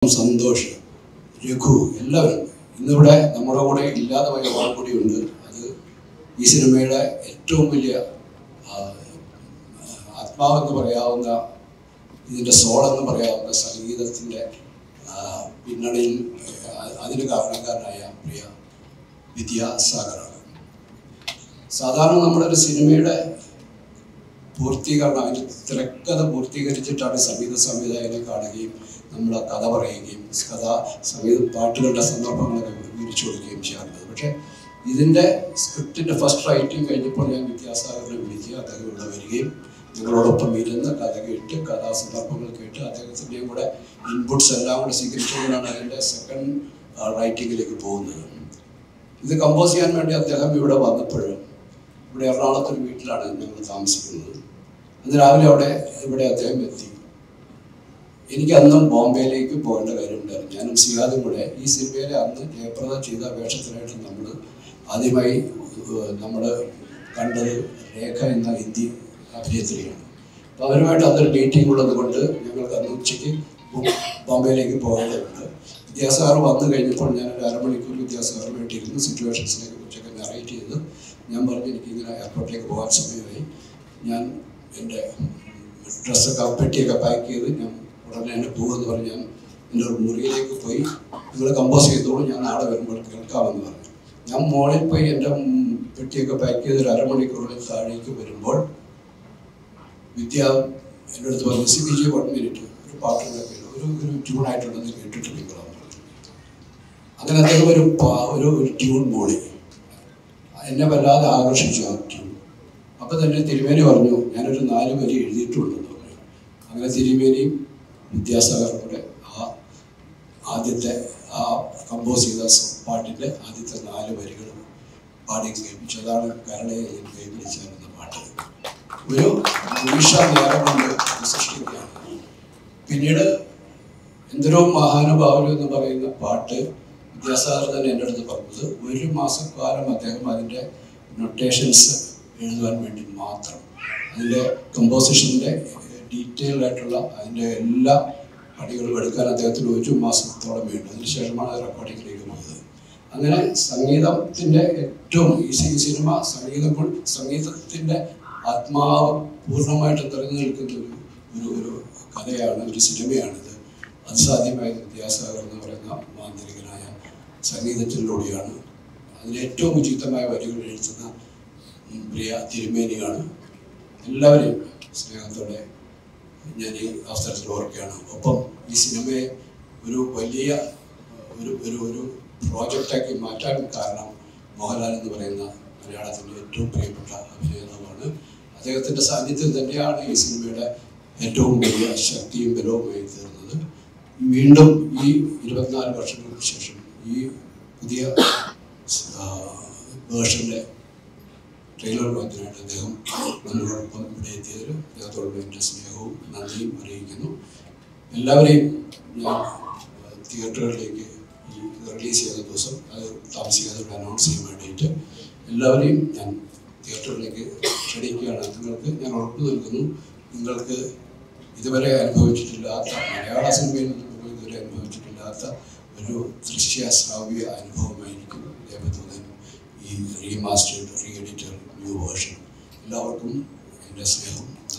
സന്തോഷ് രഘു എല്ലാവരും ഇന്നിവിടെ നമ്മുടെ കൂടെ ഇല്ലാതെ പോയ ഒരാൾ കൂടിയുണ്ട് അത് ഈ സിനിമയുടെ ഏറ്റവും വലിയ ആ, ആത്മാവെന്ന് പറയാവുന്ന ഇതിൻ്റെ സോളെന്ന് പറയാവുന്ന സംഗീതത്തിൻ്റെ ആ, പിന്നണിയിൽ ആ, അതിന് കാരണക്കാരനായ പ്രിയ വിദ്യാസാഗറാണ് സാധാരണ നമ്മളൊരു സിനിമയുടെ പൂർത്തീകരണം അതിൻ്റെ തിരക്കഥ പൂർത്തീകരിച്ചിട്ടാണ് സംഗീത സംവിധായകനെ കാണുകയും നമ്മൾ ആ കഥ പറയുകയും കഥ സംഗീത പാട്ടുകളുടെ സന്ദർഭങ്ങളൊക്കെ വിവരിച്ചു കൊടുക്കുകയും ചെയ്യാറുണ്ട് പക്ഷേ ഇതിൻ്റെ സ്ക്രിപ്റ്റിൻ്റെ ഫസ്റ്റ് റൈറ്റിംഗ് കഴിഞ്ഞപ്പോൾ ഞാൻ വിദ്യാസാഗറിനെ വിളിക്കുക അദ്ദേഹം ഇവിടെ വരികയും ഞങ്ങളോടൊപ്പം ഇരുന്ന് കഥ കേട്ട് കഥാസന്ദർഭങ്ങൾ കേട്ട് അദ്ദേഹത്തിൻ്റെയും കൂടെ ഇൻപുട്സ് എല്ലാം കൂടെ സ്വീകരിച്ചുകൊണ്ടാണ് അതിൻ്റെ സെക്കൻഡ് റൈറ്റിങ്ങിലേക്ക് പോകുന്നത് ഇത് കമ്പോസ് ചെയ്യാൻ വേണ്ടി അദ്ദേഹം ഇവിടെ വന്നപ്പോൾ ഇവിടെ എറണാകുളത്തൊരു വീട്ടിലാണ് ഞങ്ങൾ താമസിക്കുന്നത് അന്ന് രാവിലെ അവിടെ ഇവിടെ അദ്ദേഹം എത്തി എനിക്ക് അന്നും ബോംബെയിലേക്ക് പോകേണ്ട കാര്യമുണ്ടായിരുന്നു ഞാനും സിയാദും കൂടെ ഈ സിനിമയിലെ അന്ന് ജയപ്രദ ചെയ്ത വേഷത്തിനായിട്ട് നമ്മൾ ആദ്യമായി നമ്മൾ കണ്ടത് രേഖ എന്ന ഹിന്ദി അഭിനേത്രിയാണ് അപ്പോൾ അവരുമായിട്ട് അന്നൊരു മീറ്റിംഗ് ഉള്ളത് കൊണ്ട് ഞങ്ങൾക്ക് അന്ന് ഉച്ചയ്ക്ക് ബോ- ബോംബെയിലേക്ക് പോകേണ്ടതുണ്ട് വിദ്യാസാഗർ വന്നു കഴിഞ്ഞപ്പോൾ ഞാൻ ഒരു അരമണിക്കൂർ വിദ്യാസാഗറുമായിട്ട് ഇരുന്ന് സിറ്റുവേഷൻസിനെ കുറിച്ചൊക്കെ നറേറ്റ് ചെയ്ത് ഞാൻ പറഞ്ഞു എനിക്കിങ്ങനെ എയർപോർട്ടിലേക്ക് പോകാൻ സമയമായി ഞാൻ എൻ്റെ ഡ്രസ്സൊക്കെ പെട്ടിയൊക്കെ പാക്ക് ചെയ്ത് ഞാൻ ഉടനെ തന്നെ പോകുമെന്ന് പറഞ്ഞ് ഞാൻ എൻ്റെ ഒരു മുറിയിലേക്ക് പോയി നിങ്ങൾ കമ്പോസ് ചെയ്തോളൂ ഞാൻ നാളെ വരുമ്പോൾ കേൾക്കാമെന്ന് പറഞ്ഞു ഞാൻ മോളിൽ പോയി എൻ്റെ ഉം, പെട്ടിയൊക്കെ പാക്ക് ചെയ്ത് ഒരു അരമണിക്കൂറിൽ താഴേക്ക് വരുമ്പോൾ വിദ്യ എൻ്റെ അടുത്ത് പറഞ്ഞു Sibi ji one minute ഒരു പാട്ടുണ്ടാക്കി ഒരു ഒരു ട്യൂണായിട്ടുണ്ടെന്ന് കേട്ടിട്ടില്ലെങ്കിൽ പറഞ്ഞു അങ്ങനെ അദ്ദേഹം ഒരു പാ- ഒരു ഒരു ട്യൂൺ മോളി എന്നെ വല്ലാതെ ആകർഷിച്ചു ആ ട്യൂൺ അപ്പം തന്നെ തിരുമേനി പറഞ്ഞു ഞാനൊരു നാല് വരി എഴുതിയിട്ടുണ്ടെന്ന് പറഞ്ഞു അങ്ങനെ തിരുമേനിയും വിദ്യാസാഗറും കൂടെ ആ ആദ്യത്തെ ആ കമ്പോസ് ചെയ്ത സ- പാട്ടിൻ്റെ ആദ്യത്തെ നാല് വരികൾ പാടി കേൾപ്പിച്ചു അതാണ് കരളയെ കൈപിടിച്ചാൽ എന്ന പാട്ട് ഒരു നിമിഷ നേരം കൊണ്ട് ഇത് സൃഷ്ടിക്കുകയാണ് പിന്നീട് എന്തൊരു മഹാനുഭാവനം എന്ന് പറയുന്ന പാട്ട് വിദ്യാസാഗർ തന്നെ എൻ്റെ അടുത്ത് പറഞ്ഞത് ഒരു മാസക്കാലം അദ്ദേഹം അതിൻ്റെ നൊട്ടേഷൻസ് എഴുതുവാൻ വേണ്ടി മാത്രം അതിൻ്റെ കമ്പോസിഷൻ്റെ ഡീറ്റെയിൽഡ് ആയിട്ടുള്ള അതിൻ്റെ എല്ലാ പണികളും എടുക്കാൻ അദ്ദേഹത്തിന് ഒരു മാസത്തോളം വേണ്ടു അതിനുശേഷമാണ് അത് റെക്കോർഡിങ്ങിലേക്ക് പോയത് അങ്ങനെ സംഗീതത്തിൻ്റെ ഏറ്റവും ഈ സി- സിനിമ സംഗീതം കൊണ്ട് സംഗീതത്തിൻ്റെ ആത്മാവ് പൂർണ്ണമായിട്ട് നിറഞ്ഞു നിൽക്കുന്ന ഒരു ഒരു ഒരു കഥയാണ് ഒരു സിനിമയാണിത് അത് സാധ്യമായത് വിദ്യാസാഗർ എന്ന് പറയുന്ന മാന്ത്രികനായ സംഗീതത്തിലൂടെയാണ് അതിന് ഏറ്റവും ഉചിതമായ വരികൾ എഴുതുന്ന ഉം, പ്രിയ തിരുമേനിയാണ് എല്ലാവരെയും സ്നേഹത്തോടെ ഞാൻ ഈ അവസരത്തിൽ ഓർക്കുകയാണ് ഒപ്പം ഈ സിനിമയെ ഒരു വലിയ ഒരു ഒരു ഒരു പ്രോജക്റ്റാക്കി മാറ്റാൻ കാരണം മോഹൻലാൽ എന്ന് പറയുന്ന മലയാളത്തിൻ്റെ ഏറ്റവും പ്രിയപ്പെട്ട അഭിനേതാവാണ് അദ്ദേഹത്തിൻ്റെ സാന്നിധ്യം തന്നെയാണ് ഈ സിനിമയുടെ ഏറ്റവും വലിയ ശക്തിയും ബലവുമായി തീർന്നത് വീണ്ടും ഈ ഇരുപത്തിനാല് വർഷങ്ങൾക്ക് ശേഷം ഈ പുതിയ വേർഷൻ്റെ ട്രെയിലർ ലോഞ്ചിനായിട്ട് അദ്ദേഹം നമ്മളോടൊപ്പം ഇവിടെ എത്തിയതിൽ അദ്ദേഹത്തോടുള്ള എൻ്റെ സ്നേഹവും നന്ദിയും അറിയിക്കുന്നു എല്ലാവരെയും ഞാൻ ഏഹ്, തിയേറ്ററുകളിലേക്ക് ഈ റിലീസ് ചെയ്യുന്ന ദിവസം അത് താമസിക്കാതെ ഇവിടെ അനൗൺസ് ചെയ്യാൻ വേണ്ടിയിട്ട് എല്ലാവരെയും ഞാൻ തിയേറ്ററിലേക്ക് ക്ഷണിക്കുകയാണ് നിങ്ങൾക്ക് ഞാൻ ഉറപ്പ് നൽകുന്നു നിങ്ങൾക്ക് ഇതുവരെ അനുഭവിച്ചിട്ടില്ലാത്ത മലയാള സിനിമയിൽ നിന്ന് ഇതുവരെ അനുഭവിച്ചിട്ടില്ലാത്ത ഒരു ദൃശ്യ ശ്രാവ്യ അനുഭവമായിരിക്കും ദേവദൂതൻ ഈ remastered re edited new version എല്ലാവർക്കും എൻ്റെ സ്നേഹം